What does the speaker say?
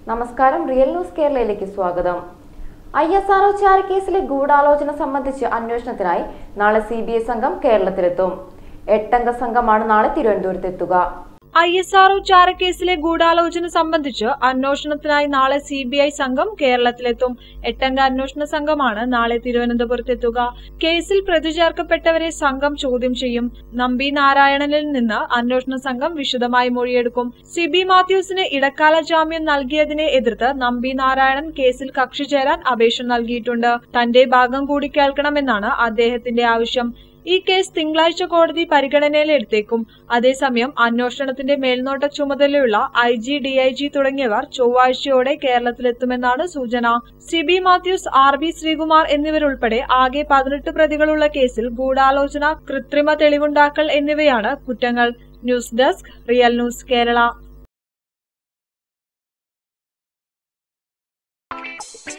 നമസ്കാരം real news കേരളയിലേക്ക് സ്വാഗതം I S R ചാരക്കേസിലെ ഗൂഢാലോചന സംബന്ധിച്ച് അന്വേഷണത്തിനായി നാളെ സി ബി ഐ സംഘം കേരളത്തിലെത്തും എട്ടംഗ സംഘമാണ് നാളെ തിരുവനന്തപുരത്തെത്തുക ഐ എസ് ആർഒ ചാരക്കേസിലെ ഗൂഢാലോചന സംബന്ധിച്ച് അന്വേഷണത്തിനായി നാളെ സി ബി ഐ സംഘം കേരളത്തിലെത്തും എട്ടംഗ അന്വേഷണ സംഘമാണ് നാളെ തിരുവനന്തപുരത്തെത്തുക കേസിൽ പ്രതി ചേർക്കപ്പെട്ടവരെ സംഘം ചോദ്യം ചെയ്യും നമ്പി നാരായണനിൽ നിന്ന് അന്വേഷണ സംഘം വിശദമായി മൊഴിയെടുക്കും സിബി മാത്യൂസിന് ഇടക്കാല ജാമ്യം നൽകിയതിനെ എതിർത്ത് നമ്പി നാരായണൻ കേസിൽ കക്ഷി ചേരാൻ അപേക്ഷ നൽകിയിട്ടുണ്ട് തന്റെ ഭാഗം കൂടി കേൾക്കണമെന്നാണ് അദ്ദേഹത്തിന്റെ ആവശ്യം ഈ കേസ് തിങ്കളാഴ്ച കോടതി പരിഗണനയിലെടുത്തേക്കും അതേസമയം അന്വേഷണത്തിന്റെ മേൽനോട്ട ചുമതലയുള്ള ഐ ജി ഡിഐജി തുടങ്ങിയവർ ചൊവ്വാഴ്ചയോടെ കേരളത്തിലെത്തുമെന്നാണ് സൂചന സിബി മാത്യൂസ് ആർ ബി ശ്രീകുമാർ എന്നിവരുൾപ്പെടെ ആകെ പതിനെട്ട് പ്രതികളുള്ള കേസിൽ ഗൂഢാലോചന കൃത്രിമ തെളിവുണ്ടാക്കൽ എന്നിവയാണ് കുറ്റങ്ങൾ news desk real news Kerala